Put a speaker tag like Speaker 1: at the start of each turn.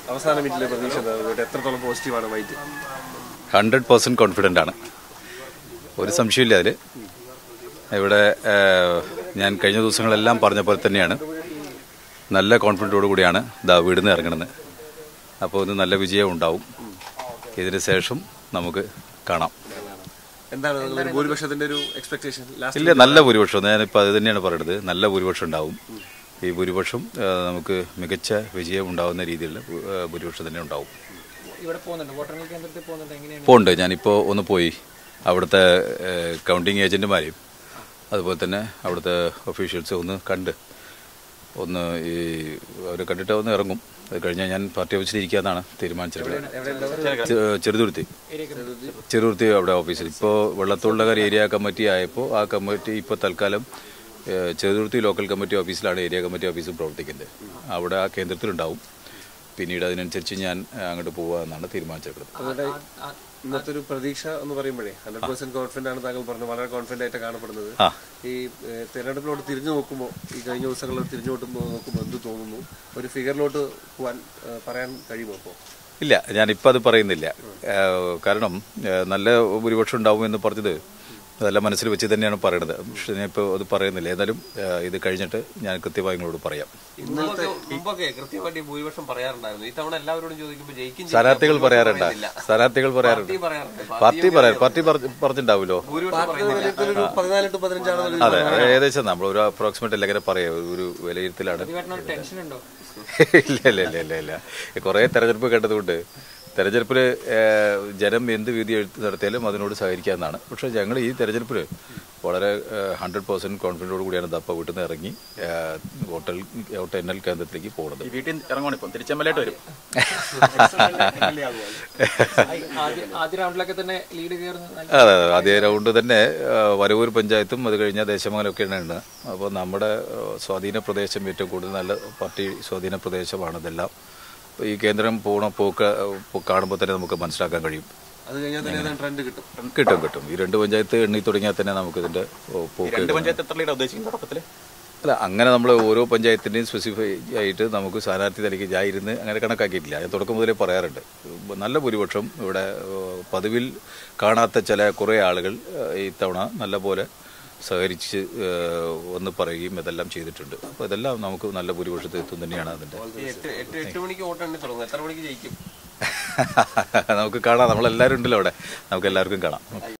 Speaker 1: അവസാന മിനിറ്റിലെ പ്രതീക്ഷ എന്താ? ഇവിടെ എത്രത്തോളം പോസിറ്റീവാണ് വൈറ്റ്
Speaker 2: ഹൺഡ്രഡ് പേഴ്സൻറ്റ് കോൺഫിഡൻ്റ് ആണ് ഒരു സംശയമില്ല അതിൽ ഇവിടെ ഏഹ്, ഞാൻ കഴിഞ്ഞ ദിവസങ്ങളെല്ലാം പറഞ്ഞ പോലെ തന്നെയാണ് നല്ല കോൺഫിഡൻറ്റോടു കൂടിയാണ് ദാ വീടിന്ന് ഇറങ്ങുന്നത് അപ്പോൾ ഇത് നല്ല വിജയം ഉണ്ടാവും ഇതിന് ശേഷം നമുക്ക് കാണാം
Speaker 1: എന്താണ് നിങ്ങളുടെ ഒരു ഭൂരിപക്ഷത്തിന്റെ ഒരു എക്സ്പെക്ടേഷൻ ലാസ്റ്റ്
Speaker 2: ഇല്ല നല്ല ഭൂരിപക്ഷം ഞാനിപ്പോൾ അത് തന്നെയാണ് പറയുന്നത് നല്ല ഭൂരിപക്ഷം ഉണ്ടാവും ഈ ഭൂരിപക്ഷം ഏഹ്, നമുക്ക് മികച്ച വിജയം ഉണ്ടാവുന്ന രീതിയിലുള്ള ഭൂ- ഏഹ്, ഭൂരിപക്ഷം തന്നെ ഉണ്ടാവും
Speaker 3: ഇവിടെ പോകുന്നുണ്ട് വോട്ടെണ്ണൽ കേന്ദ്രത്തിൽ പോകുന്നുണ്ട് എങ്ങനെയാണ്
Speaker 2: പോകുന്നുണ്ട് ഞാനിപ്പോൾ ഒന്ന് പോയി അവിടുത്തെ കൗണ്ടിങ് ഏജന്റുമാരെയും അതുപോലെ തന്നെ അവിടുത്തെ ഒഫീഷ്യൽസ് ഒന്ന് കണ്ട് ഒന്ന് ഈ അവർ കണ്ടിട്ട് ഒന്ന് ഇറങ്ങും അത് കഴിഞ്ഞാൽ ഞാൻ പാർട്ടി ഓഫീസിൽ ഇരിക്കാന്നാണ് തീരുമാനിച്ചിട്ടുള്ളത് ചെ- ചെറുതുരുത്തി ചെറുതുരുത്തി അവിടെ ഓഫീസിൽ ഇപ്പോൾ വെള്ളത്തോളുടെ ഏരിയ കമ്മിറ്റി ആയപ്പോൾ ആ കമ്മിറ്റി ഇപ്പോൾ തൽക്കാലം ഏഹ്, ചെറുതുരുത്തി ലോക്കൽ കമ്മിറ്റി ഓഫീസിലാണ് ഏരിയ കമ്മിറ്റി ഓഫീസ് പ്രവർത്തിക്കുന്നത് അവിടെ ആ കേന്ദ്രത്തിലുണ്ടാവും പിന്നീട് അതിനനുസരിച്ച് ഞാൻ ഏഹ്, അങ്ങോട്ട് പോകാമെന്നാണ് തീരുമാനിച്ചിട്ടുള്ളത്
Speaker 1: അതുകൊണ്ട് ഇന്നത്തെ ഒരു പ്രതീക്ഷ എന്ന് പറയുമ്പോഴേ ഹൺഡ്രഡ് പെർസെന്റ് കോൺഫിഡന്റ് ആണ് താങ്കൾ പറഞ്ഞു വളരെ കോൺഫിഡന്റ് ആയിട്ട് കാണപ്പെടുന്നത്
Speaker 2: ആ.
Speaker 1: ഈ ഏഹ്, തെരഞ്ഞെടുപ്പിലോട്ട് തിരിഞ്ഞു നോക്കുമ്പോൾ ഈ കഴിഞ്ഞ ദിവസങ്ങളിൽ തിരിഞ്ഞു നോക്കുമ്പോൾ നോക്കുമ്പോൾ എന്ത് തോന്നുന്നു ഒരു ഫിഗറിലോട്ട് പോവാൻ ഏഹ്, പറയാൻ കഴിയുമോ അപ്പോൾ
Speaker 2: ഇല്ല ഞാനിപ്പോൾ അത് പറയുന്നില്ല ഏഹ് കാരണം ഏഹ് നല്ല ഭൂരിപക്ഷം ഉണ്ടാവും എന്ന് പറഞ്ഞത് അതെല്ലാം മനസ്സിൽ വെച്ച് തന്നെയാണ് പറയണത് പക്ഷെ ഞാനിപ്പോൾ അത് പറയുന്നില്ല ഏതായാലും ഏഹ് ഇത് കഴിഞ്ഞിട്ട് ഞാൻ കൃത്യമായി നിങ്ങളോട് പറയാം
Speaker 4: മുമ്പൊക്കെ മുമ്പൊക്കെ കൃത്യമായിട്ട് ഈ ഭൂരിപക്ഷം പറയാറുണ്ടായിരുന്നു ഇത്തവണ എല്ലാവരോടും ചോദിക്കുമ്പോൾ ജയിക്കും ജയിക്കും
Speaker 2: സ്ഥാനാർത്ഥികൾ
Speaker 4: ഭൂരിപക്ഷം
Speaker 2: പറയാറുണ്ട്
Speaker 4: പറയുന്നില്ല.
Speaker 2: സ്ഥാനാർത്ഥികൾ പറയാറുണ്ട്
Speaker 4: പാർട്ടി പറയാറുണ്ട്
Speaker 2: പാർട്ടി പറയാം പാർട്ടി പറഞ്ഞ്- പറഞ്ഞിട്ടുണ്ടാവുമല്ലോ
Speaker 4: ഭൂരിപക്ഷം പറയുന്നില്ല
Speaker 1: ഒരു പതിനാല് ടു പതിനഞ്ചാണ്
Speaker 2: അതെ അത് ഏകദേശം നമ്മൾ ഒരു അപ്രോക്സിമേറ്റ് എല്ലാം ഇങ്ങനെ പറയാം ഒരു വിലയിരുത്തലാണ്
Speaker 3: ഒരു ടെൻഷൻ ഉണ്ടോ
Speaker 2: ഇല്ല ഇല്ല ഇല്ല ഇല്ല ഇല്ല കുറേ തെരഞ്ഞെടുപ്പ് കേട്ടതുകൊണ്ട് തെരഞ്ഞെടുപ്പിൽ ജനം എന്ത് വിധി എഴുത്ത് നടത്തിയാലും അതിനോട് സഹകരിക്കാമെന്നാണ് പക്ഷേ ഞങ്ങൾ ഈ തെരഞ്ഞെടുപ്പിൽ വളരെ ഹൺഡ്രഡ് പേഴ്സൻറ്റ് കോൺഫിഡൻറ്റോട് കൂടിയാണ് ദപ്പ വീട്ടിൽ നിന്ന് ഇറങ്ങി ഏഹ്, ഹോട്ടൽ ഹോട്ടൽ എണ്ണൽ കേന്ദ്രത്തിലേക്ക് പോകുന്നത്
Speaker 5: വീട്ടിൽ ഇറങ്ങുവാണ് ഇപ്പം തിരിച്ചമ്പലായിട്ട് വരും
Speaker 3: ആദ്യ ആദ്യ റൗണ്ടിലൊക്കെ തന്നെ ലീഡ് കയറുന്ന നല്ല-
Speaker 2: അതെ അതെ ആദ്യ റൗണ്ട് തന്നെ ആ, വരവൂർ പഞ്ചായത്തും അത് കഴിഞ്ഞാൽ ദേശമംഗലമൊക്കെയാണ് ഉണ്ട് അപ്പോൾ നമ്മുടെ ആ, സ്വാധീന പ്രദേശം ഏറ്റവും കൂടുതൽ നല്ല പാർട്ടി സ്വാധീന പ്രദേശമാണ് ഇതെല്ലാം അപ്പോൾ ഈ കേന്ദ്രം പോണ പോക്ക് കാണുമ്പോൾ തന്നെ നമുക്ക് മനസ്സിലാക്കാൻ കഴിയും
Speaker 1: അത് കഴിഞ്ഞാൽ തന്നെ ട്രെൻഡ് കിട്ടും
Speaker 2: കിട്ടും കിട്ടും ഈ രണ്ട് പഞ്ചായത്ത് എണ്ണി തുടങ്ങിയാൽ തന്നെ നമുക്ക് ഇതിന്റെ ഓ, പോക്ക്
Speaker 5: രണ്ട് പഞ്ചായത്ത് എത്ര ലീഡാ ഉദ്ദേശിക്കുന്നത് തുടക്കത്തില്
Speaker 2: അല്ല അങ്ങനെ നമ്മൾ ഓരോ പഞ്ചായത്തിന്റെയും സ്പെസിഫൈ ആയിട്ട് നമുക്ക് സ്ഥാനാർത്ഥി തലയ്ക്ക് ഞാൻ ഇരുന്ന് അങ്ങനെ കണക്കാക്കിയിട്ടില്ല ഞാൻ തുടക്കം മുതലേ പറയാറുണ്ട് നല്ല ഭൂരിപക്ഷം ഇവിടെ ഏഹ്, പതിവിൽ കാണാത്ത ചില കുറേ ആളുകൾ ഏഹ്, ഇത്തവണ നല്ല പോലെ സഹകരിച്ച് ഏഹ്, വന്ന് പറയുകയും ഇതെല്ലാം ചെയ്തിട്ടുണ്ട് അപ്പോൾ ഇതെല്ലാം നമുക്ക് നല്ല ഭൂരിപക്ഷത്തിൽ എത്തും തന്നെയാണ് അതിന്റെ
Speaker 4: ഈ എട്ട് എട്ട് എട്ട് മണിക്ക് വോട്ടെണ്ണി തുടങ്ങും എത്ര മണിക്ക് ജയിക്കും
Speaker 2: നമുക്ക് കാണാം നമ്മളെല്ലാവരും ഉണ്ടല്ലോ അവിടെ നമുക്ക് എല്ലാവർക്കും കാണാം